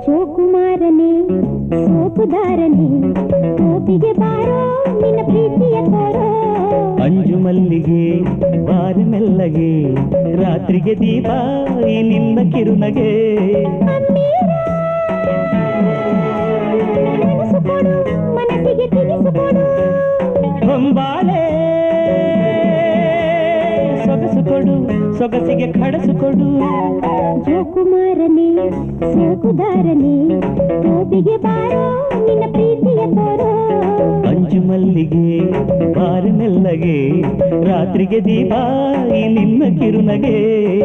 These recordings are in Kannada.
ಜೋಕುಮಾರನೇ ಸೋಪುದಾರನೇ ಕೋಪಿಗೆ ಬಾರೋ ನಿನ್ನ ಪ್ರೀತಿಯ ತೋರೋ ಅಂಜು ಮಲ್ಲಿಗೆ ಬಾರ ಮೆಲ್ಲಗೆ ರಾತ್ರಿಗೆ ದೀಪ ಈ ನಿನ್ನ ಕಿರುನಗೆ ಮನಸ್ಸು ಕೊಡು ಮನಸ್ಸಿಗೆ ತಿಳಿಸು ಕೊಡು ಹೊಂಬಾಳೆ ಸೊಗಸು ಕೊಡು ಸೊಗಸಿಗೆ ಕಡಸು ಕೊಡು ಜೋಕುಮಾರನೇ ಸೋಕುದಾರನೇ ಕೋಪಿಗೆ ಬಾರೋ ನಿನ್ನ ಪ್ರೀತಿಯ ತೋರೋ ಅಂಜು ಮಲ್ಲಿಗೆ ಬಾರ ಮೆಲ್ಲಗೆ ರಾತ್ರಿಗೆ ದೀಪ ಈ ನಿನ್ನ ಕಿರುನಗೆ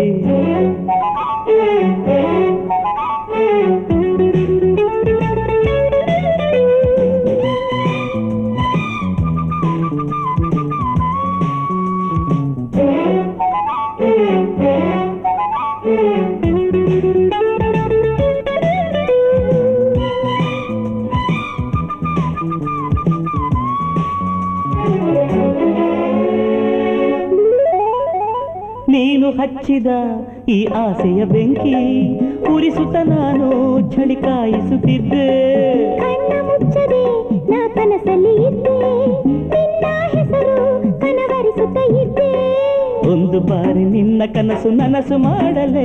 ನೀನು ಹಚ್ಚಿದ ಈ ಆಸೆಯ ಬೆಂಕಿ ಉರಿಸುತ್ತ ನಾನು ಚಳಿ ಕಾಯಿಸುತ್ತಿದ್ದೆ ಕಣ್ಣ ಮುಚ್ಚದೆ ನಾ ಕನಸಲ್ಲಿ ಇದ್ದೆ ನಿನ್ನ ಹೆಸರು ಕನವರಿಸುತ್ತ ಇದ್ದೆ ಒಂದು ಬಾರಿ ನಿನ್ನ ಕನಸು ನನಸು ಮಾಡಲೇ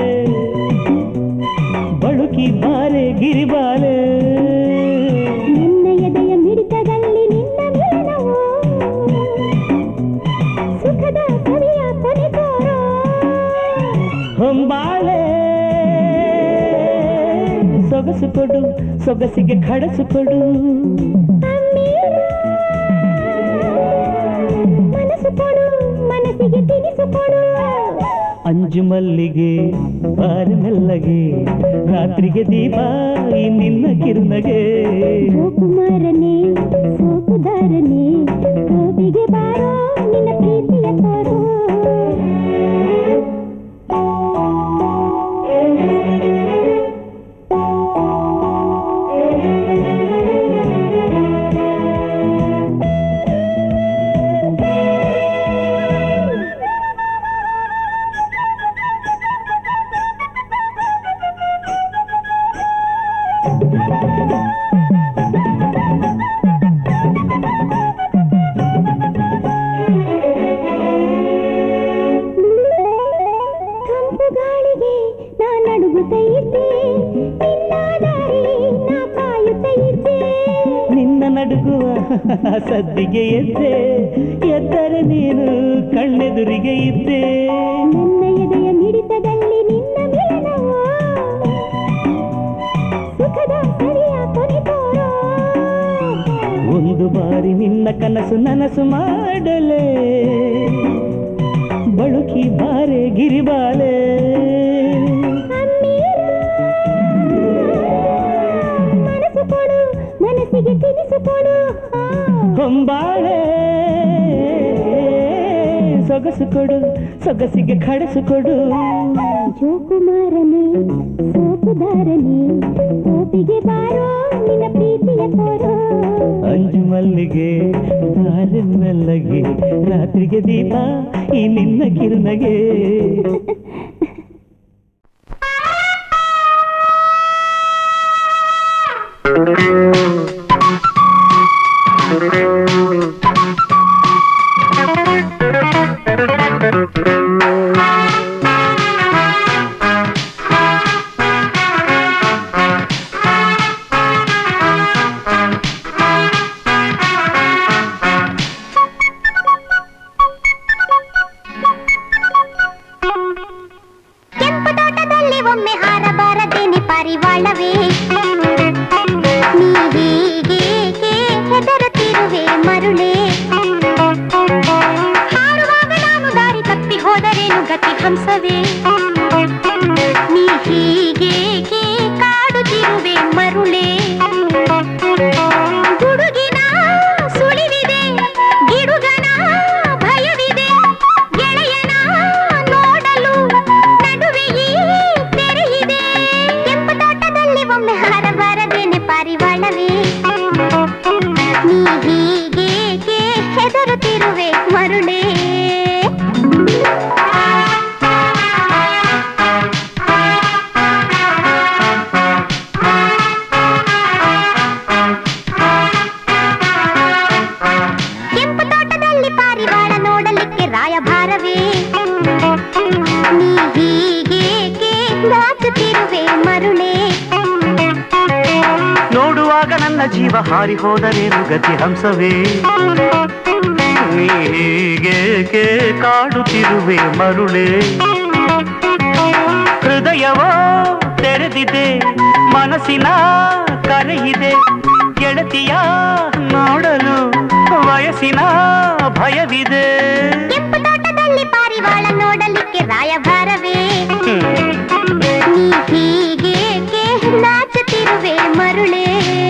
ಬಳುಕಿ ಬಾರೆ ಗಿರಿಬಾಲೆ ನಿನ್ನ ಎದೆಯ ಮಿಡಿತದಲ್ಲಿ ನಿನ್ನ ಮೇಲವು ಸುಖದ ಸವಿಯ ಕೊನೆ ತೋರೋ ಹೊಂಬಾಳೆ ಸೊಗಸು ಕೊಡು ಸೊಗಸಿಗೆ ಕಡಸು ಕೊಡು ಮನಸ್ಸು ಕೊಡು ಮನಸ್ಸಿಗೆ ತಿಳಿಸು ಕೊಡು ಅಂಜು ಮಲ್ಲಿಗೆ ಬಾರ ಮೆಲ್ಲಗೆ ರಾತ್ರಿಗೆ ದೀಪ ಈ ನಿನ್ನ ಕಿರುನಗೆ ಜೋಕುಮಾರನೇ ಸೋಕುದಾರನೇ ಕೋಪಿಗೆ ಬಾರೋ ನಿನ್ನ ಪ್ರೀತಿಯ ತೋರೋ ತಂಪು ಗಾಳಿಗೆ ನಾ ನಡುಗುತ್ತ ಇದ್ದೆ ನಿನ್ನ ದಾರಿ ನಾ ಕಾಯುತ್ತ ಇದ್ದೆ ನಿನ್ನ ನಡುಗುವ ಸದ್ದಿಗೆ ಎದ್ದೆ ಎದ್ದರೆ ನೀನು ಕಣ್ಣೆದುರಿಗೆ ಇದ್ದೆ ನನ್ನ ಎದೆಯ ಮಿಡಿತದಲ್ಲಿ ನಿನ್ನ ಮಿಲನವು ಸುಖದ ಸವಿಯ ಕೊನೆ ತೋರೋ ಒಂದು ಬಾರಿ ನಿನ್ನ ಕನಸು ನನಸು ಮಾಡಲೇ ಬಳುಕಿ ಬಾರೆ ಗಿರಿಬಾಲೆ ಮನಸ್ಸು ಕೊಡು ಮನಸ್ಸಿಗೆ ತಿಳಿಸು ಕೊಡು ಹೊಂಬಾಳೆ ಸೊಗಸು ಕೊಡು ಸೊಗಸಿಗೆ ಕಡಸು ಕೊಡು ಜೋಕುಮಾರನೇ ಸೋಪುದಾರನೇ ಕೋಪಿಗೆ ಬಾರೋ ನಿನ್ನ ಪ್ರೀತಿಯ ತೋರೋ ಅಂಜು ಮಲ್ಲಿಗೆ ದಾರಿ ಮೆಲ್ಲಗೆ ರಾತ್ರಿಗೆ ದೀಪ ಈ ನಿನ್ನ ಕಿರುನಗೆ ಕೆಂಪು ತೋಟದಲ್ಲಿ ಒಮ್ಮೆ ಹಾರಬಾರದೇನೆ ಪಾರಿವಾಳವೇ ನೀ ಹೀಗೇಕೆ ಹೆದರುತ್ತಿರುವೆ ಮರುಳೇ ಹಾರುವಾಗ ನಾನು ದಾರಿ ತಪ್ಪಿ ಹೋದರೇನು ಗತಿ ಹಂಸವೇ ನೀ ಹೀಗೇಕೆ ಕಾಡುತ್ತಿರುವೆ ಮರುಳೇ ಗುಡುಗಿನ ಸುಳಿವಿದೆ ಗಿಡುಗನ ಭಯವಿದೆ ಗೆಳೆಯನ ನೋಡಲು ನಡುವೆ ಈ ತೆರೆಯಿದೆ ಕೆಂಪು ತೋಟದಲ್ಲಿ ಒಮ್ಮೆ ಹಾರಬಾರದೇನೆ ಪಾರಿವಾಳವೇ ನೀ ಹೀಗೇಕೆ ಹೆದರುತ್ತಿರುವೆ ಮರುಳೇ ನಾಚುತ್ತಿರುವೆ ಮರುಳೇ ನೋಡುವಾಗ ನನ್ನ ಜೀವ ಹಾರಿ ಹೋದರೇನು ಗತಿ ಹಂಸವೇ ನೀ ಹೀಗೇಕೆ ಕಾಡುತ್ತಿರುವೆ ಮರುಳೇ ಹೃದಯವೋ ತೆರೆದಿದೆ ಮನಸ್ಸಿನ ಕರೆಯಿದೆ ಗೆಳತಿಯ ನೋಡಲು ವಯಸ್ಸಿನ ಭಯವಿದೆ ಕೆಂಪು ತೋಟದಲ್ಲಿ ಪಾರಿವಾಳ ನೋಡಲಿಕ್ಕೆ ರಾಯಭಾರವೇ ಹ್ಮ್. ನೀ ಹೀಗೇಕೆ ನಾಚುತ್ತಿರುವೆ ಮರುಳೇ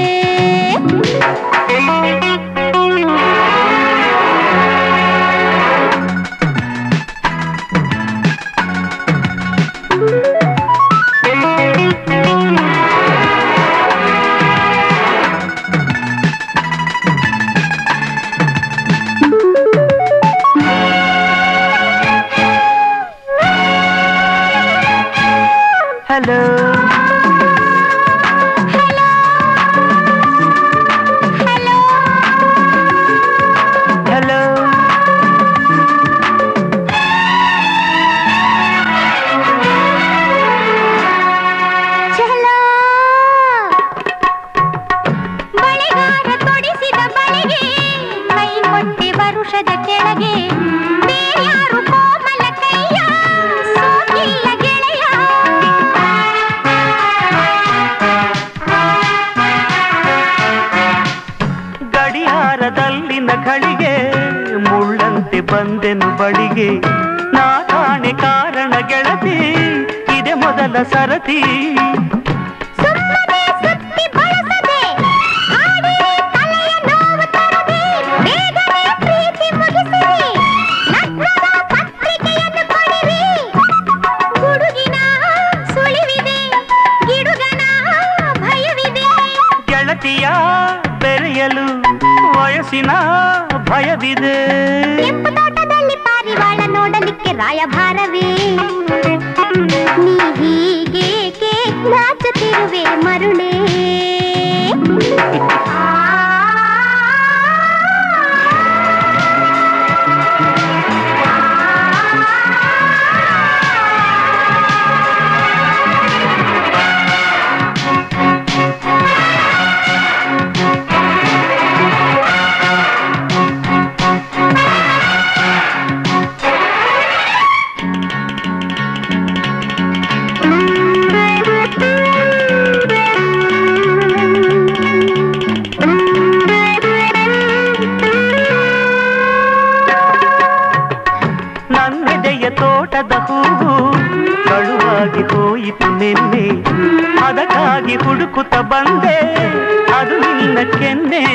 ಹಲೋ ಹಲೋ ಹಲೋ ಚಲೋ ಬಳೆಗಾರ ತೊಡಿಸಿದ ಬಳೆಗೆ ಕೈ ಕೊಟ್ಟೆ ವರುಷದ ಕೆಳಗೆ ಬೇರ್ಯಾರು ಕೋಮಲ ಕೈಯ ಸೋಕಿಲ್ಲ ಗೆಳೆಯ ಗಡಿಯಾರದಲ್ಲಿನ ಘಳಿಗೆ ಮುಳ್ಳಂತೆ ಬಂದೆನು ಬಳಿಗೆ ನಾ ಕಾಣೆ ಕಾರಣ ಗೆಳತಿ ಇದೆ ಮೊದಲ ಸರತಿ ಸುಮ್ಮನೆ ಸುತ್ತಿ ಬಳಸದೆ ಹಾಡಿರಿ ತಲೆಯ ನೋವು ತರದೆ ಬೇಗನೆ ಪ್ರೀತಿ ಮುಗಿಸಿರಿ ನಗ್ನದ ಪತ್ರಿಕೆಯನ್ನು ಕೊಡಿರಿ ಗುಡುಗಿನ ಸುಳಿವಿದೆ ಗಿಡುಗನ ಭಯವಿದೆ ಗೆಳತಿಯ ಬೆರೆಯಲು ವಯಸ್ಸಿನ ಭಯವಿದೆ ಕೆಂಪು ತೋಟದಲ್ಲಿ ಪಾರಿವಾಳ ನೋಡಲಿಕ್ಕೆ ರಾಯಭಾರವೇ ನೀ ಹೀಗೇಕೆ ನಾಚುತ್ತಿರುವೆ ಮರುಳೇ ನನ್ನೆದೆಯ ತೋಟದ ಹೂವು ಕಳುವಾಗಿ ಹೋಯಿತು ನಿನ್ನೆ ಅದಕ್ಕಾಗಿ ಹುಡುಕುತ್ತ ಬಂದೆ ಅದು ನಿನ್ನ ಕೆನ್ನೆ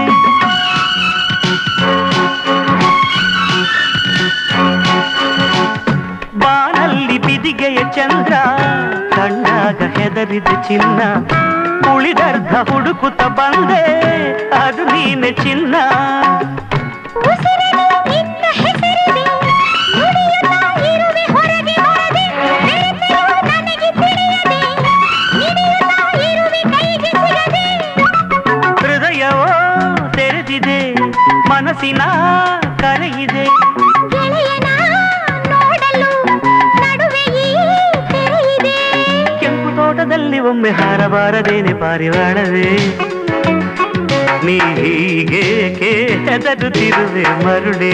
ಬಾನಲ್ಲಿ ಬಿದಿಗೆಯ ಚಂದ್ರ ಕಣ್ಣಾಗ ಹೆದರಿದ ಚಿನ್ನ ಉಳಿದರ್ಧ ಹುಡುಕುತ್ತ ಬಂದೆ ಅದು ನೀನೆ ಚಿನ್ನ ಉಸಿರಿನ ನಿನ್ನ ಹೆಸರಿದೆ ನುಡಿಯುತ್ತಾ ಇರುವೆ ಹೊರಗೆ ಹೊರಗೆ ಬೆರೆತಿರುವ ನನಗೆ ತಿಳಿಯದೆ ನಿಡಿಯುತ್ತಾ ಇರುವೆ ಕೈಗೆ ಸಿಗದೆ ಹೃದಯವೋ ತೆರೆದಿದೆ ಮನಸ್ಸಿನ ಕರೆಯಿದೆ ಗೆಳೆಯನ ನೋಡಲು ನಡುವೆ ಈ ತೆರೆಯಿದೆ ಕೆಂಪು ತೋಟದಲ್ಲಿ ಒಮ್ಮೆ ಹಾರಬಾರದೇನೆ ಪಾರಿವಾಳವೇ ನೀ ಹೀಗೇಕೆ ಹೆದರುತ್ತಿರುವೆ ಮರುಳೇ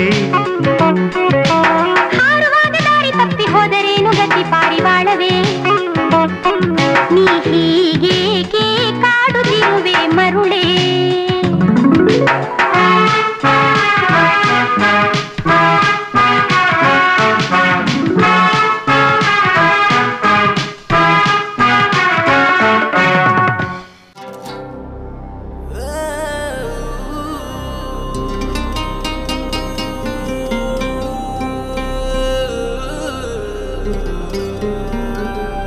ಹಾರುವಾಗ ದಾರಿ ತಪ್ಪಿ ಹೋದರೇನು ಗತಿ ಪಾರಿವಾಳವೇ ನೀ ಹೀಗೇಕೆ ಕಾಡುತ್ತಿರುವೆ ಮರುಳೇ ಆ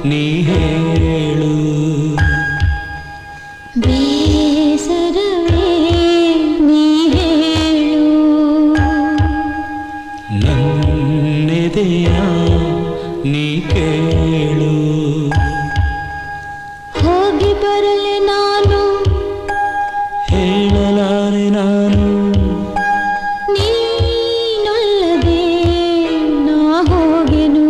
ನೀ ಹೇಳು ಬೇಸರವೇ ನೀ ಹೇಳು ನನ್ನೆದೆಯ ನೀ ಕೇಳು ಹೋಗಿ ಬರಲೆ ನಾನು ಹೇಳಲಾರೆ ನಾನು ನೀನೊಲ್ಲದೆ ನಾ ಹೋಗೆನು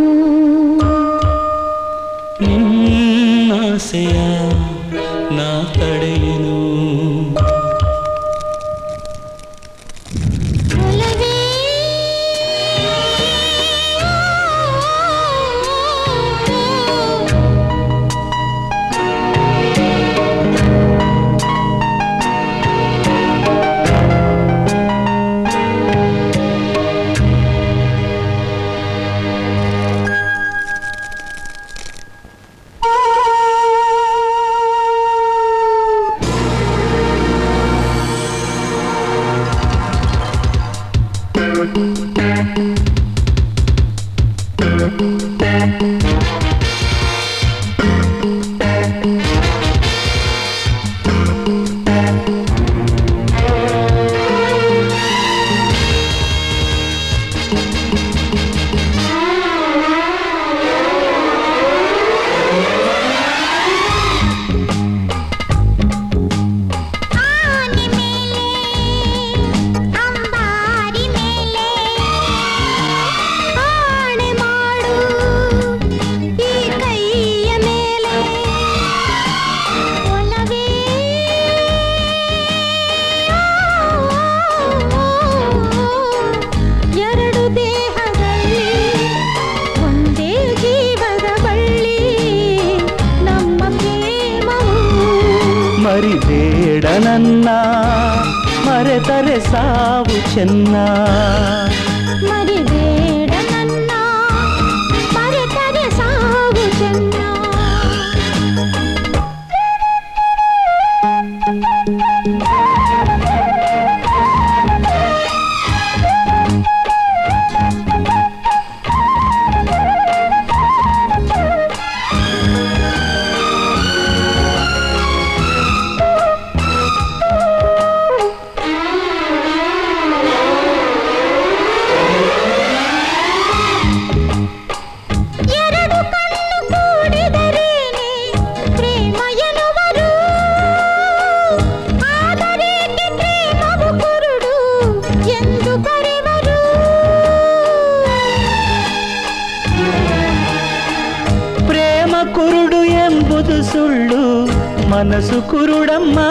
ನಿನ್ನಾಸೆಯ ನಾ ತಡೆಯನು ಒಲವೇ ಆನೆ ಮೇಲೆ ಅಂಬಾರಿ ಮೇಲೆ ಆಣೆ ಮಾಡು ಈ ಕೈಯ ಮೇಲೆ ಒಲವೇ ಎರಡು ದೇಹದಲ್ಲಿ ಒಂದೇ ಜೀವದ ಬಳ್ಳಿ ನಮ್ಮ ಪ್ರೇಮವು ಮರಿಬೇಡ ನನ್ನ ಮರೆತರೆ ಸಾವು ಚೆನ್ನ ಮರಿಬೇಡ ನನ್ನ ಮರೆತರೆ ಸಾವು ಚೆನ್ನ ಎರಡು ಕಣ್ಣು ಕೂಡಿದರೇನೆ ಪ್ರೇಮ ಎನ್ನುವರು ಆದರೇಕೆ ಪ್ರೇಮವು ಕುರುಡು ಎಂದು ಕರೆವರು ಪ್ರೇಮ ಕುರುಡು ಎಂಬುದು ಸುಳ್ಳು ಮನಸ್ಸು ಕುರುಡಮ್ಮ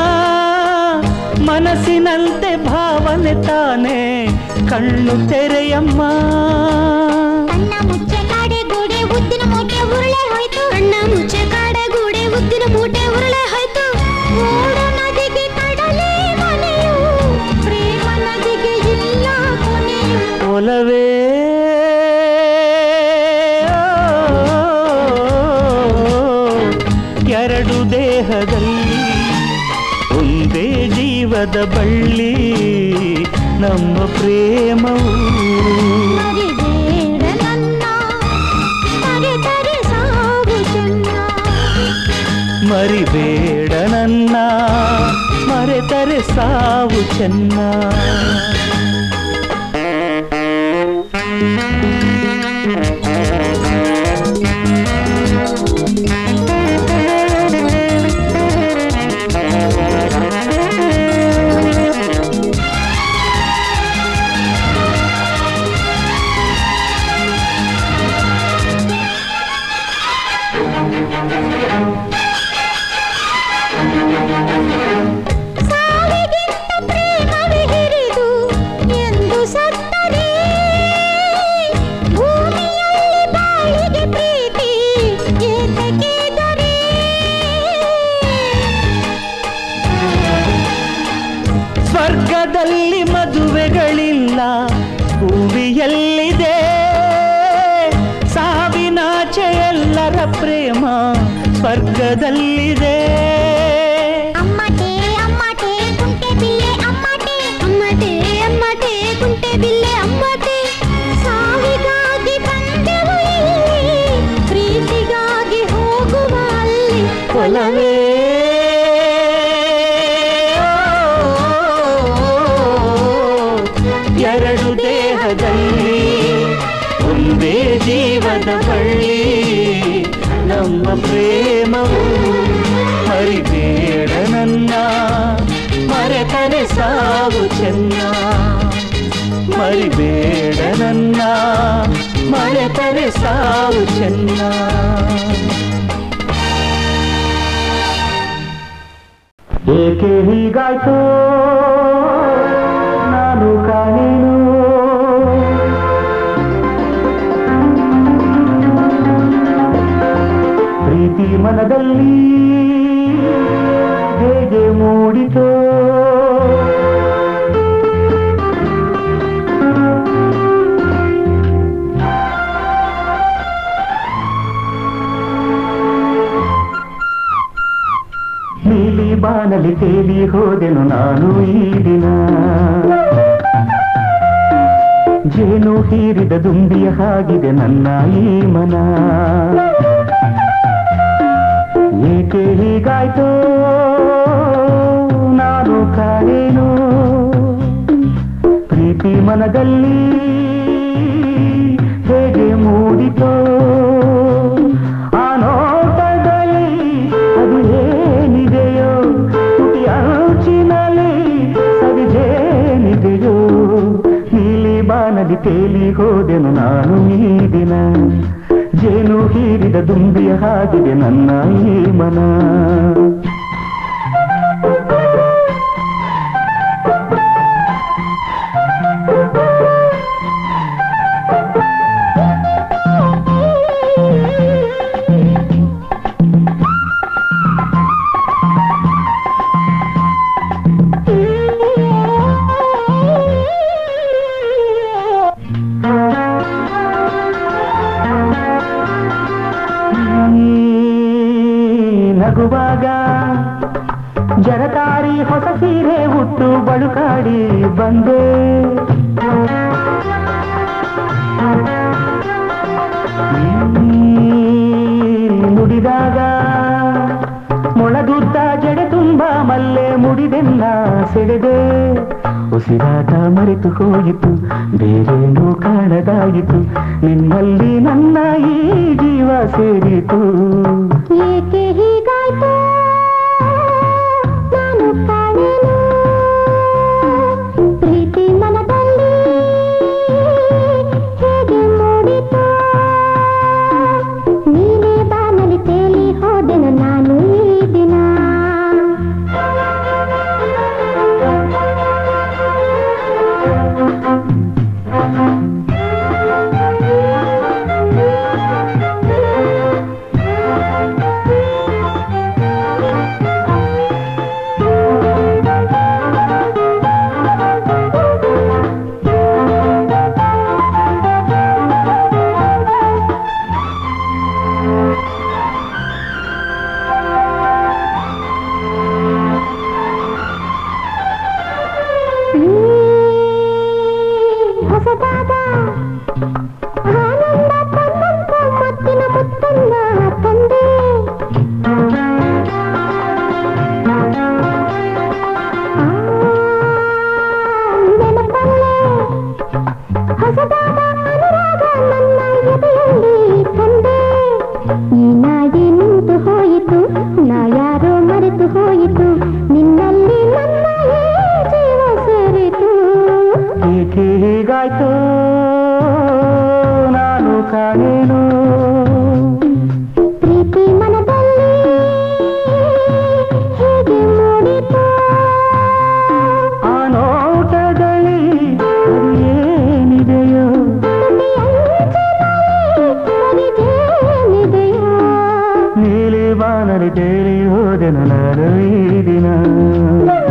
ಮನಸ್ಸಿನಂತೆ ಭಾವನೆ ತಾನೆ ಕಣ್ಣು ತೆರೆಯಮ್ಮ ಕಣ್ಣ ಮುಚ್ಚೆ ಕಾಡೆ ಗೂಡೆ ಉದ್ದಿನ ಮೂಟೆ ಉರುಳೆ ಹೋಯ್ತು ಕಣ್ಣ ಮುಚ್ಚೆ ಕಾಡೆ ಗೂಡೆ ಉದ್ದಿನ ಮೂಟೆ ಉರುಳೆ ಹೋಯ್ತು ಓಡ ನದಿಗೆ ಕಡಲೆ ಮನೆಯು ಪ್ರೇಮ ನದಿಗೆ ಇಲ್ಲ ಕೊನೆಯು ಒಲವೇ ಎರಡು ದೇಹದಲ್ಲಿ ಒಂದೇ ಜೀವದ ಬಳ್ಳಿ ನಮ್ಮ ಪ್ರೇಮವು ಮರಿಬೇಡ ನನ್ನ ಮರೆತರೆ ಸಾವು ಚೆನ್ನ ಮರಿಬೇಡ ನನ್ನ ಮರೆತರೆ ಸಾವು ಚೆನ್ನ ಸಾವಿಗಿಂತ ಪ್ರೇಮವೇ ಹಿರಿದು ಎಂದು ಸತ್ತರೆ ಭೂಮಿಯಲ್ಲಿ ಬಾಳಿಗೆ ಪ್ರೀತಿ ಏತಕ್ಕೆ ದೊರೆ ಸ್ವರ್ಗದಲ್ಲಿ ಮದುವೆಗಳಿಲ್ಲ ಭೂಮಿಯಲ್ಲಿದೆ ಸಾವಿನಾಚೆ ಎಲ್ಲರ ಪ್ರೇಮ ಸ್ವರ್ಗದಲ್ಲಿದೆ ಅಮ್ಮಟೆ ಅಮ್ಮಟೆ ಕುಂಟೆ ಬಿಲ್ಲೆ ಅಮ್ಮಟೆ ಅಮ್ಮಟೆ ಅಮ್ಮಟೆ ಕುಂಟೆ ಬಿಲ್ಲೆ ಅಮ್ಮಟೆ ಸಾವಿಗಾಗಿ ಬಂದೆವು ಇಲ್ಲಿ ಪ್ರೀತಿಗಾಗಿ ಒಲವೇ ಎರಡು ದೇಹದಲ್ಲಿ ಒಂದೇ ಜೀವದ ಬಳ್ಳಿ ನಮ್ಮ ಪ್ರೇಮವು ಮರಿಬೇಡ ನನ್ನ ಮರೆತರೆ ಸಾವು ಚೆನ್ನ ಮರಿಬೇಡ ನನ್ನ ಮರೆತರೆ ಸಾವು ಚೆನ್ನ ಏಕೆ ಹೀಗಾಯ್ತು ನಾನು ಕಾಣೇನು ಪ್ರೀತಿ ಮನದಲ್ಲಿ ಹೇಗೆ ಮೂಡಿತೋ ನೀಲಿ ಬಾನಲಿ ತೇಲಿ ಹೋದೆನು ನಾನು ಈ ದಿನ ಜೇನು ಹೀರಿದ ದುಂಬಿಯ ಹಾಗಿದೆ ನನ್ನ ಈ ಮನ ಏಕೆ ಹೀಗಾಯ್ತು ನಾನು ಕಾಣೇನು ಪ್ರೀತಿ ಮನದಲ್ಲಿ ಹೇಗೆ ಮೂಡಿತೋ ಆ ನೋಟದಲ್ಲಿ ಅದು ಏನಿದೆಯೋ ತುಟಿ ಅಂಚಿನಲ್ಲಿ ಸವಿಜೇನಿದೆಯೋ ನೀಲಿ ಬಾನಲಿ ತೇಲಿ ಹೋದೆನು ನಾನು ಈ ದಿನ ಜೇನು ಹೀರಿದ ದುಂಬಿಯ ಹಾಗಿದೆ ನನ್ನ ಈ ಮನ ನಗುವಾಗ ಜರತಾರಿ ಹೊಸ ಸೀರೆ ಹುಟ್ಟು ಬಳುಕಾಡಿ ಬಂದೆ ನುಡಿದಾಗ ಮೊಳದುದ್ದ ಜಡೆ ತುಂಬ ಮಲ್ಲೆ ಮುಡಿದೆಲ್ಲ ಸೆಳೆದೆ ಉಸಿರಾಟ ಮರೆತು ಹೋಯಿತು ಬೇರೇನೂ ಕಾಣದಾಯಿತು ನಿನ್ನಲ್ಲಿ ನನ್ನ ಈ ಜೀವ ಸೇರಿತು ಏಕೆ ಹೀಗಾಯ್ತು ನಾನು ಕಾಣೆನು ಪ್ರೀತಿ ಮನದಲ್ಲಿ ಹೇಗೆ ಮೂಡಿತು ನೀನೇ ಬಾನಲಿ ತೇಲಿ ಹೋದೆನು ನಾನು ಈ ದಿನ ಹೊಸದಾದ ಆನಂದ ತನ್ನಂತ ಮತ್ತಿನ ಮುತ್ತನ್ನ ತಂದೆ ನೆನಪಲ್ಲೇ ಹೊಸದಾದ ಅನುರಾಗ ನನ್ನ ಎದೆಯಲ್ಲಿ ತಂದೆ ಈ ನಾಯಿ ನಿಂತು ಹೋಯಿತು ನಾ ಯಾರೋ ಮರೆತು ಹೋಯಿತು ನಿನ್ನಲ್ಲಿ ನನ್ನ ಈ ಜೀವ ಸೇರಿತು ಏಕೆ ಹೀಗಾಯ್ತು ನಾನು ಕಾಣೇನು ಪ್ರೀತಿ ಮನದಲ್ಲಿ ಹೇಗೆ ಮೂಡಿತು ಆ ನೋಟದಲ್ಲಿ ಅದು ಏನಿದೆಯೋ ಸರಿದೇನಿದೆಯೋ ನೀಲಿ ಬಾನಲಿ ತೇಲಿ ಹೋದೆನು ನಾನು ಈ ದಿನ